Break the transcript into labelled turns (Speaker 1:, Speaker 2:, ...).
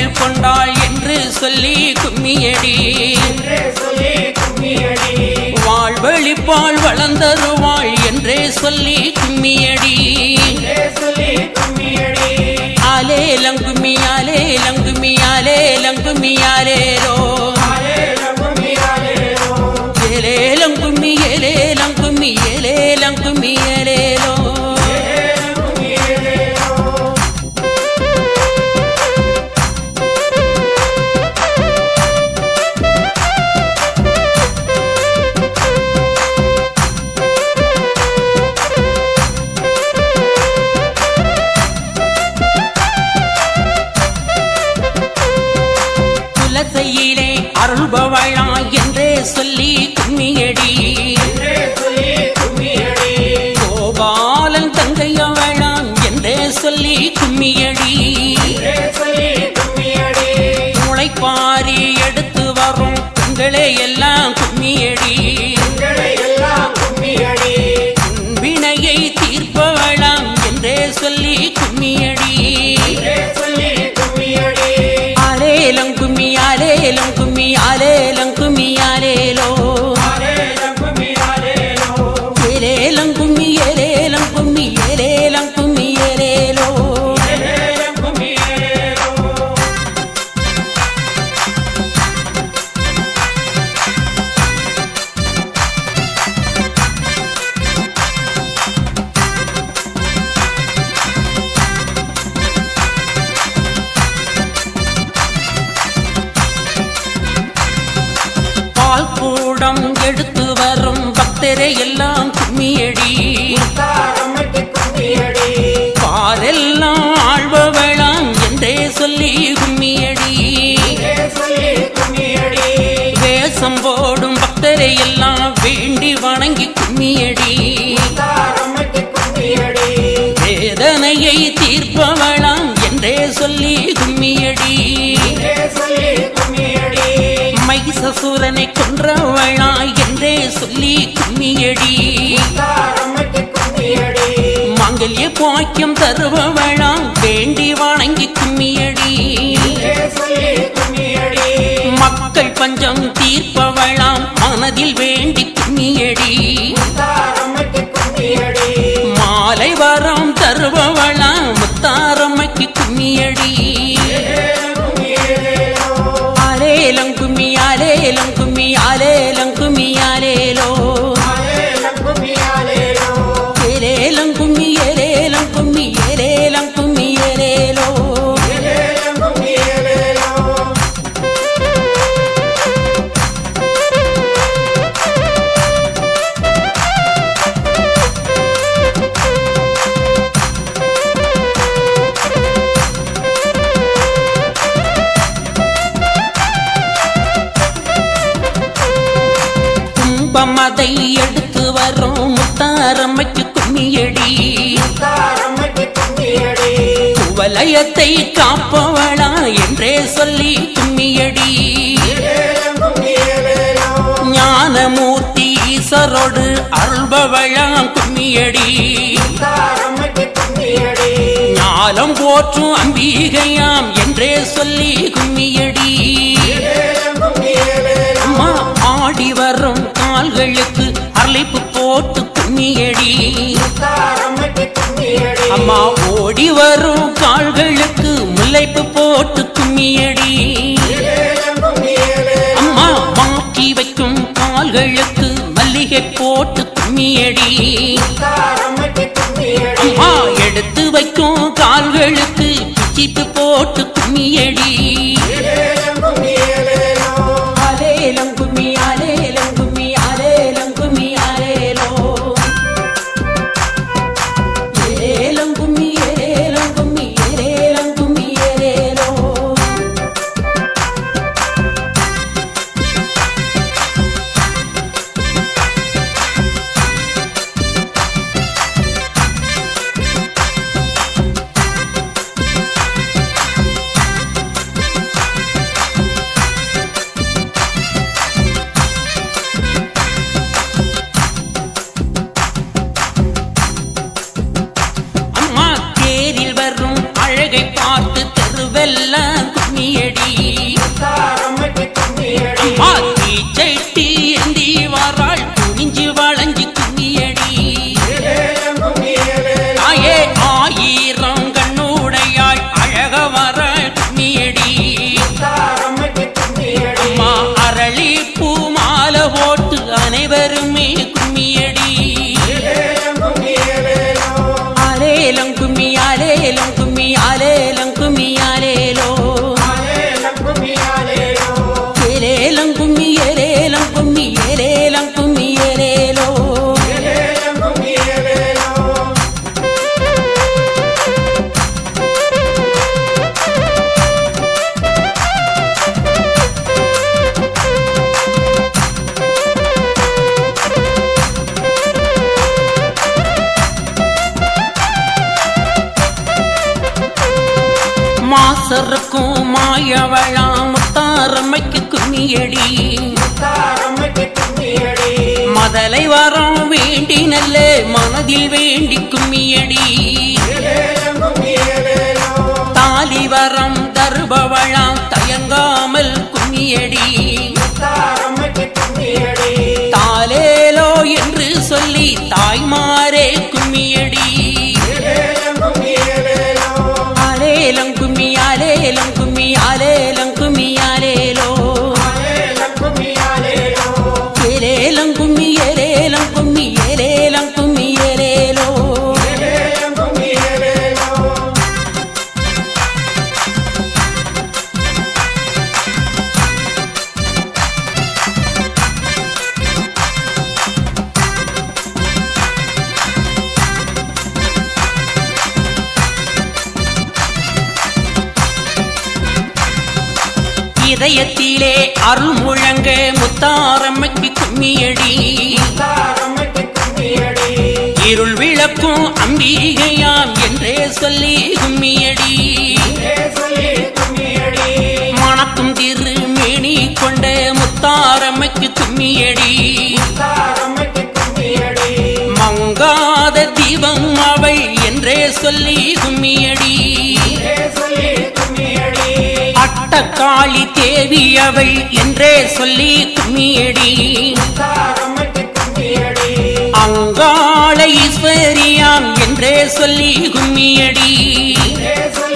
Speaker 1: கொண்டாள் என்று சொல்லி கும்மியடி
Speaker 2: என்றே சொல்லி கும்மியடி
Speaker 1: வாழ்வழிப்பாள் வளர்ந்தருவாள் என்றே சொல்லி கும்மியடி
Speaker 2: என்றே சொல்லி கும்மியடி
Speaker 1: ஆலே லங்குமி ஆலே லங்குமி ஆலே லங்குமி ஆலேலோ
Speaker 2: ஆலேல கும்மி ஆலேலோ
Speaker 1: ஏலே லங்குமி ஏலே லங்குமி ஏலே லங்குமி ஏலேலோ
Speaker 2: ஏலேல கும்மி ஏலேலோ
Speaker 1: குலசையிலே அருள்பவளா என்றே சொல்லி கும்மியடி
Speaker 2: என்றே சொல்லி கும்மியடி
Speaker 1: கோபாலன் தங்கையவளாம் என்றே சொல்லி கும்மியடி
Speaker 2: என்றே சொல்லி கும்மியடி
Speaker 1: முளைப்பாரி எடுத்து வரும் பெண்களே எல்லாம் கும்மியடி
Speaker 2: எங்களை எல்லாம் கும்மியடி
Speaker 1: வினையை தீர்ப்பவளாம் என்றே சொல்லி கும்மியடி
Speaker 2: என்றே சொல்லி கும்மியடி
Speaker 1: ஆலேலம் கும்மி ஆலேலம் கும்மி ஆலேலம் கும்மி ஆலேலோ
Speaker 2: ஆலேல கும்மி ஆலேலோ
Speaker 1: ஏலேலம் கும்மி ஏலேலம் கும்மி ஏலேலம் கும்மி ஏலேலோ
Speaker 2: ஏலேல கும்மி ஏலேலோ
Speaker 1: பால் கூடம் எடுத்து வரும் பக்தரை எல்லாம் கும்மியடி
Speaker 2: தாரமட்டி கும்மியடி
Speaker 1: பாரெல்லாம் ஆழ்பவளாம் என்றே சொல்லி கும்மியடி
Speaker 2: என்றே சொல்லி கும்மியடி
Speaker 1: வேஷம் போடும் பக்தரை எல்லாம் வேண்டி வணங்கி கும்மியடி
Speaker 2: தாரமட்டி கும்மியடி
Speaker 1: வேதனையை தீர்ப்பவளாம் என்றே சொல்லி கும்மியடி
Speaker 2: என்றே சொல்லி கும்மியடி
Speaker 1: மைசசூரனை கொன்றவளா என்றே சொல்லி கும்மியடி
Speaker 2: தாரமட்டி கும்மியடி
Speaker 1: மாங்கல்ய பாக்கியம் தருபவளாம் வேண்டி வணங்கி கும்மியடி
Speaker 2: என்றே சொல்லி கும்மியடி
Speaker 1: மக்கள் பஞ்சம் தீர்ப்பவளாம் மனதில் வேண்டி கும்மியடி
Speaker 2: தாரமட்டி கும்மியடி
Speaker 1: மாலை வரம் தருபவளாம் முத்தாரம்மைக்கு கும்மியடி
Speaker 2: ஏலேல கும்மி ஏலேலோ
Speaker 1: ஆலேலம் கும்மி ஆலேலம் கும்மி ஆலேலம் கும்மி ஆலேலோ
Speaker 2: ஆலேல கும்மி ஆலேலோ
Speaker 1: ஏலேலம் கும்மி ஏலேலம் கும்மி ஏலேலம் கும்மி ஏலேலோ
Speaker 2: ஏலேல கும்மி ஏலேலோ
Speaker 1: கும்பமதை எடுத்து வரும் முத்தாரம்மைக்கு கும்மியடி
Speaker 2: தாரமட்டி கும்மியடி
Speaker 1: குவலயத்தை காப்பவளா என்றே சொல்லி கும்மியடி
Speaker 2: ஏலேல கும்மி ஏலேலோ
Speaker 1: ஞானமூர்த்தி ஈஸ்வரோடு அருள்பவளாம் கும்மியடி
Speaker 2: தாரமட்டி கும்மியடி
Speaker 1: ஞானம் போற்றும் அம்பிகையாம் என்றே சொல்லி கும்மியடி
Speaker 2: ஏலேல கும்மி ஏலேலோ
Speaker 1: அம்மா ஆடி வரும் கால்களுக்கு அரளிப்பு போட்டு கும்மியடி
Speaker 2: தாரமட்டி கும்மியடி
Speaker 1: அம்மா ஓடி வரும் கால்களுக்கு முல்லைப்பு போட்டு கும்மியடி
Speaker 2: ஏலேல கும்மி ஏலேலோ
Speaker 1: அம்மா மாற்றி வைக்கும் கால்களுக்கு மல்லிகை போட்டு கும்மியடி
Speaker 2: தாரமட்டி கும்மியடி
Speaker 1: அம்மா எடுத்து வைக்கும் கால்களுக்கு பிச்சிப்பு போட்டு கும்மியடி
Speaker 2: ஏலேல கும்மி ஏலேலோ
Speaker 1: அலேலம் கும்மி அலேலம் கும்மி அலேலம் கும்மி அலேலோ ஏலேலம் கும்மி ஏலேலம் கும்மி ஏலேலம் கும்மி ஏலேலோ அனைவருமே கும்மியடி
Speaker 2: ஏலேலம் கும்மி ஏலேலோ
Speaker 1: ஆலேலம் கும்மி ஆலேலம் கும்மி ஆலேலம் கும்மி ஆலேலோ
Speaker 2: ஆலேலம் கும்மி ஆலேலோ
Speaker 1: ஏலேலம் கும்மி ஏலேலம் கும்மி ஏலேலம் கும்மி ஏலேலோ
Speaker 2: ஏலேலம் கும்மி ஏலேலோ
Speaker 1: மாசருக்கும் மாயவளாம் முத்தாரம்மைக்கு கும்மியடி
Speaker 2: தாரம்மக்கு கும்மியடி
Speaker 1: மதலை வரம் வேண்டி நல்ல மனதில் வேண்டி கும்மியடி
Speaker 2: ஏலேலம் கும்மி ஏலேலோ
Speaker 1: தாலி வரம் தருபவளாம் தயங்காமல் கும்மியடி
Speaker 2: தாரம்மக்கு கும்மியடி
Speaker 1: தாலேலோ என்று சொல்லி தாய்மாரே கும்மியடி
Speaker 2: ஏலேலம் கும்மி ஏலேலோ
Speaker 1: ஆலேலம் கும்மி ஆலேலம் கும்மி ஆலேலம் கும்மி ஆலேலோ
Speaker 2: ஆலேலம் கும்மி ஆலேலோ
Speaker 1: ஏலேலம் கும்மி ஏலேலம் கும்மி ஏலேலம் கும்மி ஏலேலோ
Speaker 2: ஏலேலம் கும்மி ஏலேலோ
Speaker 1: இதயத்திலே அருள் முழங்க முத்தாரம்மைக்கு கும்மியடி
Speaker 2: தாரம்மக்கு கும்மியடி
Speaker 1: இருள் விளக்கும் அம்பிகையாம் என்றே சொல்லி கும்மியடி
Speaker 2: ஏ சொல்லி கும்மியடி
Speaker 1: மணக்கும் திருமேனி கொண்ட முத்தாரம்மைக்கு கும்மியடி
Speaker 2: தாரம்மக்கு கும்மியடி
Speaker 1: மங்காத தீபம் அவள் என்றே சொல்லி கும்மியடி
Speaker 2: ஏ சொல்லி கும்மியடி
Speaker 1: அட்டக்காளி தேவி அவள் என்றே சொல்லி கும்மியடி
Speaker 2: தாரம்மக்கு கும்மியடி
Speaker 1: அங்காள ஈஸ்வரியாம் என்றே சொல்லி கும்மியடி
Speaker 2: ஏ சொல்லி